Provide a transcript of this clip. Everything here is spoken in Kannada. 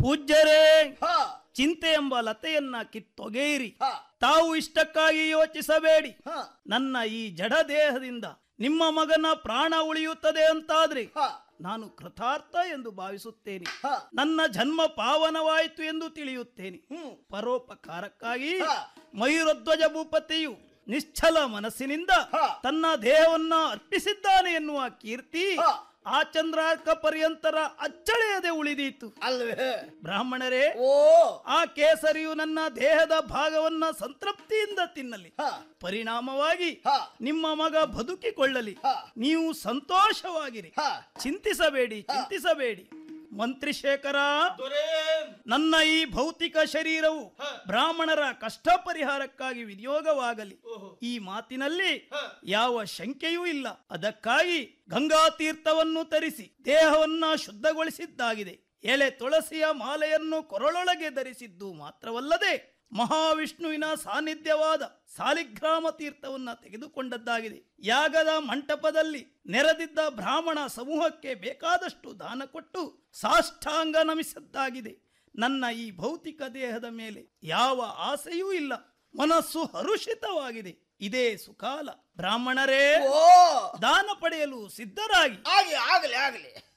ಪೂಜ್ಯರೇ ಹ ಚಿಂತೆ ಎಂಬ ಲತೆಯನ್ನ ಕಿತ್ತೊಗೆಯಿರಿ ಹ ತಾವು ಇಷ್ಟಕ್ಕಾಗಿ ಯೋಚಿಸಬೇಡಿ ಹ ನನ್ನ ಈ ಜಡ ದೇಹದಿಂದ ನಿಮ್ಮ ಮಗನ ಪ್ರಾಣ ಉಳಿಯುತ್ತದೆ ಅಂತಾದ್ರೆ ಹ ನಾನು ಕೃತಾರ್ಥ ಎಂದು ಭಾವಿಸುತ್ತೇನೆ ಹ ನನ್ನ ಜನ್ಮ ಪಾವನವಾಯಿತು ಎಂದು ತಿಳಿಯುತ್ತೇನೆ ಹ್ಮ್ ಪರೋಪಕಾರಕ್ಕಾಗಿ ಹ. ಮಯೂರಧ್ವಜ ಭೂಪತಿಯು ನಿಶ್ಚಲ ಮನಸ್ಸಿನಿಂದ ಹ. ತನ್ನ ದೇಹವನ್ನ ಅರ್ಪಿಸಿದ್ದಾನೆ ಎನ್ನುವ ಕೀರ್ತಿ ಹ. ಆ ಚಂದ್ರಾರ್ಕ ಪರ್ಯಂತರ ಅಚ್ಚಳೆಯದೆ ಉಳಿದೀತು ಅಲ್ವೇ ಬ್ರಾಹ್ಮಣರೇ ಓ ಆ ಕೇಸರಿಯು ನನ್ನ ದೇಹದ ಭಾಗವನ್ನ ಸಂತೃಪ್ತಿಯಿಂದ ತಿನ್ನಲಿ ಹ ಪರಿಣಾಮವಾಗಿ ಹ ನಿಮ್ಮ ಮಗ ಬದುಕಿಕೊಳ್ಳಲಿ ಹ. ನೀವು ಸಂತೋಷವಾಗಿರಿ ಹ ಚಿಂತಿಸಬೇಡಿ ಚಿಂತಿಸಬೇಡಿ ಮಂತ್ರಿ ಶೇಖರ ನನ್ನ ಈ ಭೌತಿಕ ಶರೀರವು ಬ್ರಾಹ್ಮಣರ ಕಷ್ಟ ಪರಿಹಾರಕ್ಕಾಗಿ ವಿನಿಯೋಗವಾಗಲಿ ಈ ಮಾತಿನಲ್ಲಿ ಯಾವ ಶಂಕೆಯೂ ಇಲ್ಲ ಅದಕ್ಕಾಗಿ ಗಂಗಾ ತೀರ್ಥವನ್ನು ತರಿಸಿ ದೇಹವನ್ನ ಶುದ್ಧಗೊಳಿಸಿದ್ದಾಗಿದೆ ಎಲೆ ತುಳಸಿಯ ಮಾಲೆಯನ್ನು ಕೊರಳೊಳಗೆ ಧರಿಸಿದ್ದು ಮಾತ್ರವಲ್ಲದೆ ಮಹಾವಿಷ್ಣುವಿನ ಸಾನ್ನಿಧ್ಯವಾದ ಸಾಲಿಗ್ರಾಮ ತೀರ್ಥವನ್ನ ತೆಗೆದುಕೊಂಡದ್ದಾಗಿದೆ ಯಾಗದ ಮಂಟಪದಲ್ಲಿ ನೆರೆದಿದ್ದ ಬ್ರಾಹ್ಮಣ ಸಮೂಹಕ್ಕೆ ಬೇಕಾದಷ್ಟು ದಾನ ಕೊಟ್ಟು ಸಾಷ್ಟಾಂಗ ನಮಿಸಿದ್ದಾಗಿದೆ ನನ್ನ ಈ ಭೌತಿಕ ದೇಹದ ಮೇಲೆ ಯಾವ ಆಸೆಯೂ ಇಲ್ಲ ಮನಸ್ಸು ಹರುಷಿತವಾಗಿದೆ ಇದೇ ಸುಕಾಲ ಬ್ರಾಹ್ಮಣರೇ ಓ ದಾನ ಪಡೆಯಲು ಸಿದ್ಧರಾಗಿ ಆಗ್ಲಿ ಆಗ್ಲಿ ಆಗ್ಲಿ